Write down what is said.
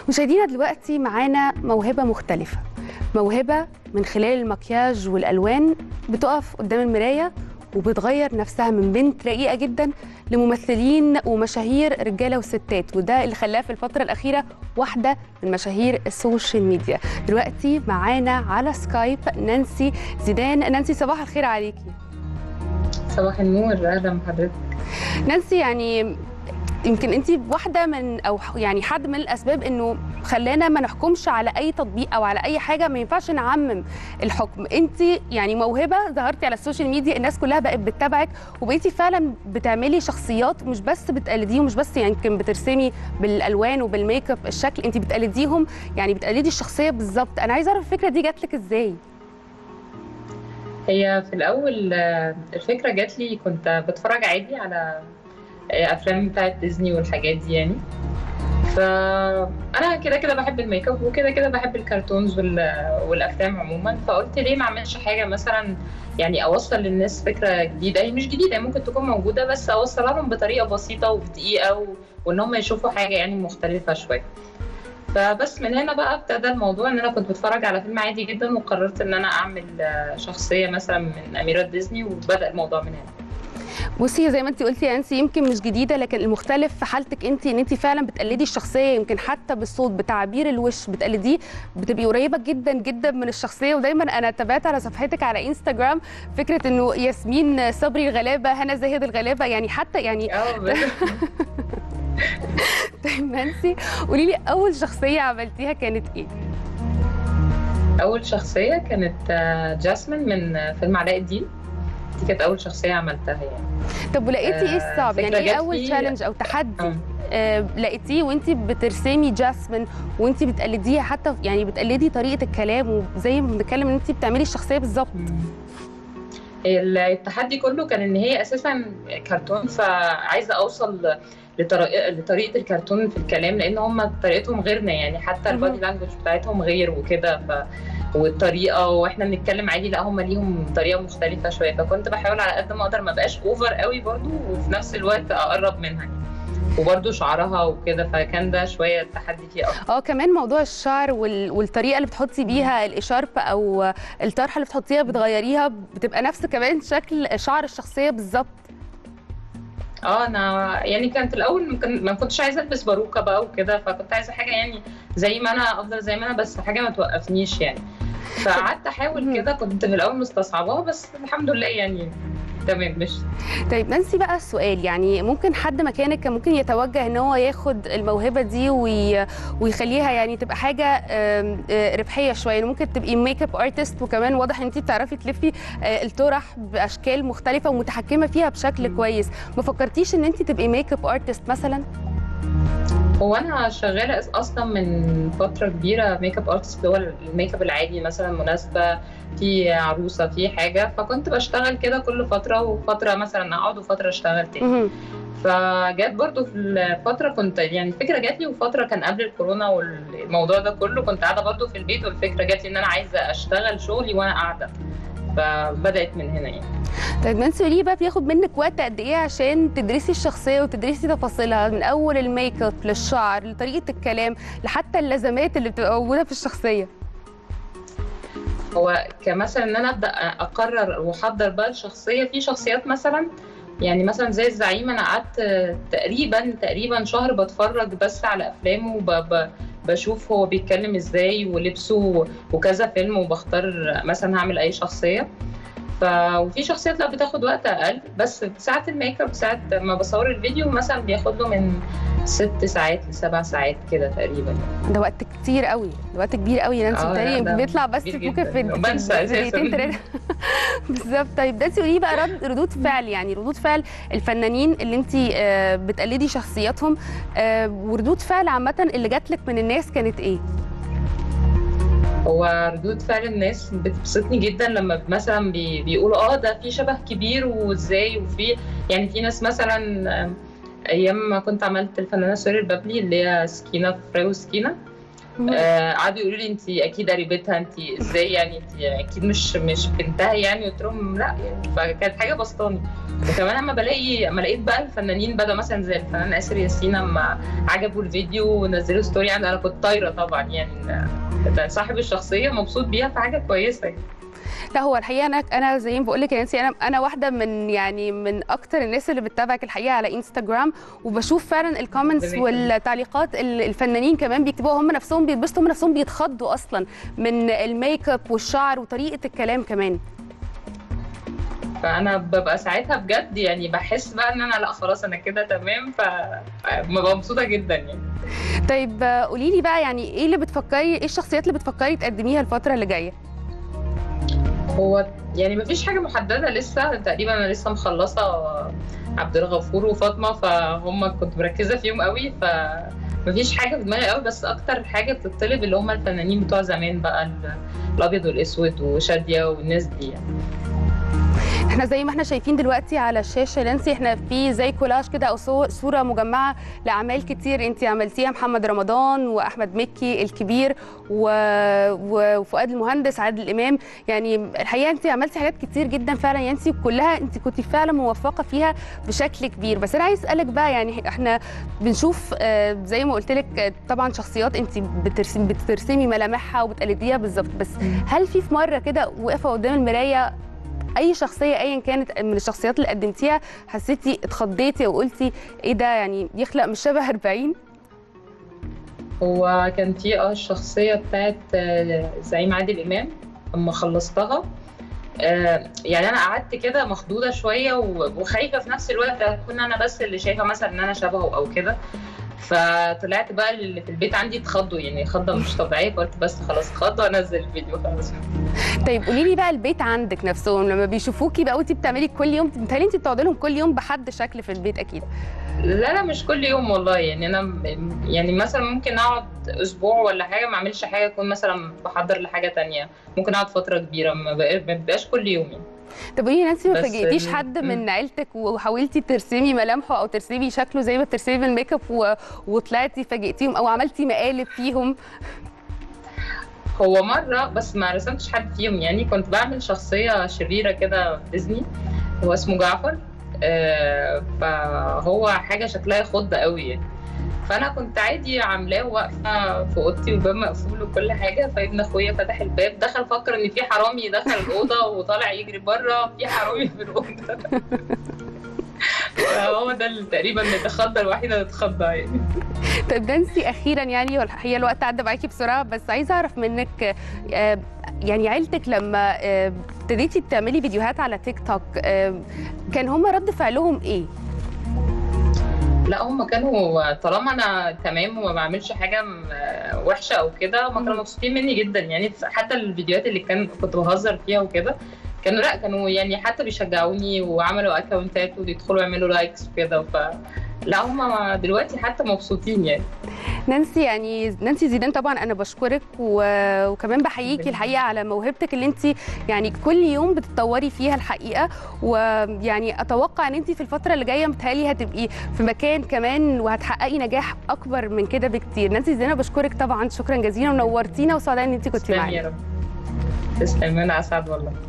مشاهدينا دلوقتي معانا موهبة مختلفة موهبة من خلال المكياج والألوان بتقف قدام المراية وبتغير نفسها من بنت رقيقة جدا لممثلين ومشاهير رجالة وستات وده اللي خلاها في الفترة الأخيرة واحدة من مشاهير السوشيال ميديا دلوقتي معانا على سكايب نانسي زيدان نانسي صباح الخير عليكي صباح النور اهلا بحضرتك نانسي يعني يمكن انت واحده من او يعني حد من الاسباب انه خلانا ما نحكمش على اي تطبيق او على اي حاجه ما ينفعش نعمم الحكم انت يعني موهبه ظهرتي على السوشيال ميديا الناس كلها بقت بتتابعك وبقيتي فعلا بتعملي شخصيات مش بس بتقلديهم مش بس يعني يمكن بترسمي بالالوان وبالميك اب الشكل انت بتقلديهم يعني بتقلدي الشخصيه بالظبط انا عايزه اعرف الفكره دي جات لك ازاي هي في الاول آه، الفكره جات لي كنت بتفرج عادي على آه، افلام بتاعت ديزني والحاجات دي يعني فانا كده كده بحب الميك اب وكده كده بحب الكرتونز وال- والافلام عموما فقلت ليه ما اعملش حاجه مثلا يعني اوصل للناس فكره جديده هي مش جديده هي ممكن تكون موجوده بس اوصلها لهم بطريقه بسيطه وفي دقيقه و... وان هم يشوفوا حاجه يعني مختلفه شويه فبس من هنا بقى ابتدى الموضوع ان انا كنت بتفرج على فيلم عادي جدا وقررت ان انا اعمل آه، شخصيه مثلا من اميرات ديزني وبدا الموضوع من هنا بصي زي ما انت قلتي يا انسي يمكن مش جديده لكن المختلف في حالتك انت ان انت فعلا بتقلدي الشخصيه يمكن حتى بالصوت بتعبير الوش بتقلديه بتبقي قريبه جدا جدا من الشخصيه ودايما انا تابعت على صفحتك على انستغرام فكره انه ياسمين صبري الغلابه هنا زاهد الغلابه يعني حتى يعني اه بس- طيب نانسي قولي لي اول شخصيه عملتيها كانت ايه؟ اول شخصيه كانت آه، جاسمين من آه، فيلم علاء الدين دي كانت اول شخصيه عملتها يعني طب ولقيتي ايه آه، الصعب؟ يعني فكرة ايه جات اول لي- تشالنج او تحدي آه. آه لقيتيه وانت بترسمي جاسمين وانت بتقلديها حتى يعني بتقلدي طريقه الكلام وزي ما بنتكلم ان انت بتعملي الشخصيه بالظبط التحدي كله كان ان هي اساسا كرتون فعايزه اوصل لطريقه لطريقه الكرتون في الكلام لان هم طريقتهم غيرنا يعني حتى مهم. البادي لانجوج بتاعتهم غير وكده ف والطريقه واحنا بنتكلم عادي لا هم ليهم طريقه مختلفه شويه فكنت بحاول على قد ما اقدر ما بقاش اوفر قوي برضو وفي نفس الوقت اقرب منها يعني. وبرضو شعرها وكده فكان ده شويه التحدي فيه اكتر اه كمان موضوع الشعر وال... والطريقه اللي بتحطي بيها الاشارب او الطرحه اللي بتحطيها بتغيريها بتبقى نفس كمان شكل شعر الشخصيه بالظبط اه انا يعني كانت الاول ممكن ما كنتش عايزه البس باروكه بقى وكده فكنت عايزه حاجه يعني زي ما انا افضل زي ما انا بس حاجه ما توقفنيش يعني فقعدت احاول مم. كده كنت في الاول مستصعباها بس الحمد لله يعني تمام مش طيب نانسي بقى السؤال يعني ممكن حد مكانك كان ممكن يتوجه ان هو ياخد الموهبه دي وي... ويخليها يعني تبقى حاجه آم، آه، ربحيه شويه يعني ممكن تبقي ميك اب ارتست وكمان واضح ان انت بتعرفي تلفي آه، الطرح باشكال مختلفه ومتحكمه فيها بشكل مم. كويس ما فكرتيش ان انت تبقي ميك اب ارتست مثلا هو انا شغاله أس- اصلا من فتره كبيره ميك اب ارتست اللي هو الميك اب العادي مثلا مناسبه في عروسه في حاجه فكنت بشتغل كده كل فتره وفتره مثلا اقعد وفتره اشتغل تاني مهم. فجات برضو في الفترة كنت يعني الفكرة جات لي وفترة كان قبل الكورونا والموضوع ده كله كنت قاعدة برضو في البيت والفكرة جات لي إن أنا عايزة أشتغل شغلي وأنا قاعدة فبدأت من هنا يعني طيب نانسي قولي لي بقى بياخد منك وقت قد ايه عشان تدرسي الشخصيه وتدرسي تفاصيلها من اول الميك اب للشعر لطريقه الكلام لحتى اللازمات اللي بتبقى موجوده في الشخصيه هو كمثلا إن أنا أبدأ أقرر وأحضر بقى الشخصية في شخصيات مثلا يعني مثلا زي الزعيم أنا قعدت تقريبا تقريبا شهر بتفرج بس على أفلامه وب- ب- بشوف هو بيتكلم ازاي ولبسه وكذا فيلم وبختار مثلا هعمل اي شخصيه ف وفي شخصيات لا بتاخد وقت اقل بس ساعه الميك اب ساعه ما بصور الفيديو مثلا بياخد له من ست ساعات لسبع ساعات كده تقريبا ده وقت كتير قوي ده وقت كبير قوي نانسي آه، بتهيألي لا، ده بيطلع بس كبير ممكن في جداً. في وبنسى أساساً. دقيقتين ثلاثه بالظبط طيب نانسي قولي لي بقى رد ردود فعل يعني ردود فعل الفنانين اللي انت آه، بتقلدي شخصياتهم آه، وردود فعل عامه اللي جات لك من الناس كانت ايه؟ هو ردود فعل الناس بتبسطني جدا لما مثلا بي بيقولوا اه ده في شبه كبير وازاي وفي يعني في ناس مثلا آه، ايام ما كنت عملت الفنانه سوري البابلي اللي هي سكينه في فراي وسكينه آه، قعدوا يقولوا لي انت اكيد قريبتها انت ازاي يعني انت اكيد مش مش بنتها يعني قلت لهم لا يعني فكانت حاجه بسطاني وكمان اما بلاقي اما لقيت بقى الفنانين بدأ مثلا زي الفنان اسر ياسين اما عجبوا الفيديو ونزلوا ستوري عندي انا كنت طايره طبعا يعني إن صاحب الشخصيه مبسوط بيها فحاجه كويسه يعني. لا هو الحقيقه انا انا زي ما بقول لك يا نانسي انا انا واحده من يعني من اكتر الناس اللي بتتابعك الحقيقه على انستغرام وبشوف فعلا الكومنتس ربنا والتعليقات اللي الفنانين كمان بيكتبوها هم نفسهم بيتبسطوا هم نفسهم بيتخضوا اصلا من الميك اب والشعر وطريقه الكلام كمان فانا ببقى ساعتها بجد يعني بحس بقى ان انا لا خلاص انا كده تمام فببقى مبسوطه جدا يعني طيب قولي لي بقى يعني ايه اللي بتفكري ايه الشخصيات اللي بتفكري تقدميها الفتره اللي جايه هو يعني مفيش حاجة محددة لسه تقريبا أنا لسه مخلصة عبد الغفور وفاطمة فهم كنت مركزة فيهم قوي فمفيش حاجة في دماغي قوي بس أكتر حاجة بتطلب اللي هم الفنانين بتوع زمان بقى ال- الأبيض والأسود وشادية والناس دي يعني. احنا زي ما احنا شايفين دلوقتي على الشاشه نانسي احنا في زي كولاج كده او صو- صوره مجمعه لاعمال كتير انت عملتيها محمد رمضان واحمد مكي الكبير و... و- وفؤاد المهندس عادل امام يعني الحقيقه انت عملتي حاجات كتير جدا فعلا يا نانسي كلها انت كنت فعلا موفقه فيها بشكل كبير بس انا عايز اسالك بقى يعني احنا بنشوف آه، زي ما قلت لك آه، طبعا شخصيات انت بترسم بترسمي ملامحها وبتقلديها بالظبط بس هل في في مره كده واقفه قدام المرايه اي شخصيه ايا كانت من الشخصيات اللي قدمتيها حسيتي اتخضيتي وقلتي ايه ده يعني يخلق مش شبه 40 هو كان في اه الشخصية بتاعت آه، زعيم عادل إمام أما خلصتها آه، يعني أنا قعدت كده مخضوضة شوية و- وخايفة في نفس الوقت أكون أنا بس اللي شايفة مثلا إن أنا شبهه أو كده فطلعت بقى اللي في البيت عندي اتخضوا يعني خضة مش طبيعية فقلت بس خلاص خضة وأنزل الفيديو خلاص طيب قولي لي بقى البيت عندك نفسهم لما بيشوفوكي بقى وانت بتعملي كل يوم متهيألي انت بتقعدي لهم كل يوم بحد شكل في البيت اكيد لا لا مش كل يوم والله يعني انا م- يعني مثلا ممكن اقعد اسبوع ولا حاجه ما اعملش حاجه اكون مثلا بحضر لحاجه تانية ممكن اقعد فتره كبيره ما بقى- ما بيبقاش كل يوم يعني طب قولي لي نانسي ما بس فاجئتيش ال- حد مم. من عيلتك وحاولتي ترسمي ملامحه او ترسمي شكله زي ما بترسمي بالميك اب و... وطلعتي فاجئتيهم او عملتي مقالب فيهم هو مره بس ما رسمتش حد فيهم يعني كنت بعمل شخصيه شريره كده في ديزني هو اسمه جعفر آه، فهو حاجه شكلها يخض قوي يعني فانا كنت عادي عاملاه واقفه في اوضتي والباب مقفول وكل حاجه فابن اخويا فتح الباب دخل فكر ان في حرامي دخل الاوضه وطالع يجري بره في حرامي في الاوضه فهو ده اللي تقريبا اللي اتخضى الوحيده اللي اتخضى يعني طيب نانسي اخيرا يعني هي الوقت عدى معاكي بسرعه بس عايزه اعرف منك آه، يعني عيلتك لما آه، ابتديتي تعملي فيديوهات على تيك توك آه، كان هم رد فعلهم ايه؟ لا هم كانوا طالما انا تمام وما بعملش حاجه م- وحشه او كده هم كانوا مم. مبسوطين مني جدا يعني حتى الفيديوهات اللي كان كنت بهزر فيها وكده كانوا لا كانوا يعني حتى بيشجعوني وعملوا اكونتات ويدخلوا يعملوا لايكس وكده ف لا هم دلوقتي حتى مبسوطين يعني نانسي يعني نانسي زيدان طبعا انا بشكرك و- وكمان بحييكي الحقيقه على موهبتك اللي انت يعني كل يوم بتتطوري فيها الحقيقه ويعني اتوقع ان انت في الفتره اللي جايه متهيألي هتبقي في مكان كمان وهتحققي نجاح اكبر من كده بكتير نانسي زيدان بشكرك طبعا شكرا جزيلا ونورتينا وسعداء ان انت كنت تسلمي معانا يا رب تسلمي انا اسعد والله